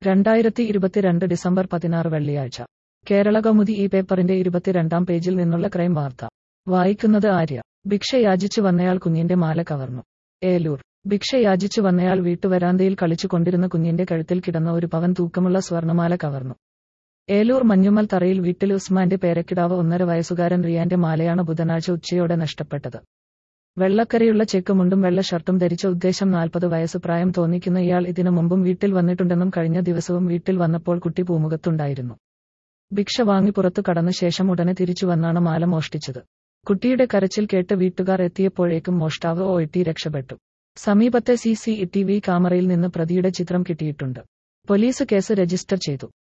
രണ്ടായിരത്തി ഇരുപത്തിരണ്ട് ഡിസംബർ പതിനാറ് വെള്ളിയാഴ്ച കേരള കൗമുദി ഈ പേപ്പറിന്റെ ഇരുപത്തിരണ്ടാം പേജിൽ നിന്നുള്ള ക്രൈം വാർത്ത വായിക്കുന്നത് ആര്യ ഭിക്ഷ യാചിച്ചു വന്നയാൾ കുഞ്ഞിന്റെ മാല കവർന്നു ഏലൂർ ഭിക്ഷ യാചിച്ചു വന്നയാൾ വീട്ടുവരാന്തയിൽ കളിച്ചു കൊണ്ടിരുന്ന കുഞ്ഞിന്റെ കഴുത്തിൽ കിടന്ന ഒരു പവൻ തൂക്കമുള്ള സ്വർണമാല കവർന്നു ഏലൂർ മഞ്ഞുമൽ തറയിൽ വീട്ടിൽ ഉസ്മാന്റെ പേരക്കിടാവ് ഒന്നര വയസ്സുകാരൻ റിയാന്റെ മാലയാണ് ബുധനാഴ്ച ഉച്ചയോടെ നഷ്ടപ്പെട്ടത് വെള്ളക്കരയുള്ള ചെക്കുമുണ്ടും വെള്ള ഷർട്ടും ധരിച്ച ഉദ്ദേശം നാൽപ്പത് വയസ്സ് പ്രായം തോന്നിക്കുന്ന ഇയാൾ ഇതിനു മുമ്പും വീട്ടിൽ വന്നിട്ടുണ്ടെന്നും കഴിഞ്ഞ ദിവസവും വീട്ടിൽ വന്നപ്പോൾ കുട്ടി പൂമുഖത്തുണ്ടായിരുന്നു ഭിക്ഷ വാങ്ങി പുറത്തു കടന്ന ശേഷം ഉടനെ തിരിച്ചു വന്നാണ് മാല മോഷ്ടിച്ചത് കുട്ടിയുടെ കരച്ചിൽ കേട്ട് വീട്ടുകാർ എത്തിയപ്പോഴേക്കും മോഷ്ടാവ് ഓയിട്ടി രക്ഷപ്പെട്ടു സമീപത്തെ സി സി ടി വി ക്യാമറയിൽ നിന്ന് പ്രതിയുടെ ചിത്രം കിട്ടിയിട്ടുണ്ട് പോലീസ് കേസ് രജിസ്റ്റർ ചെയ്തു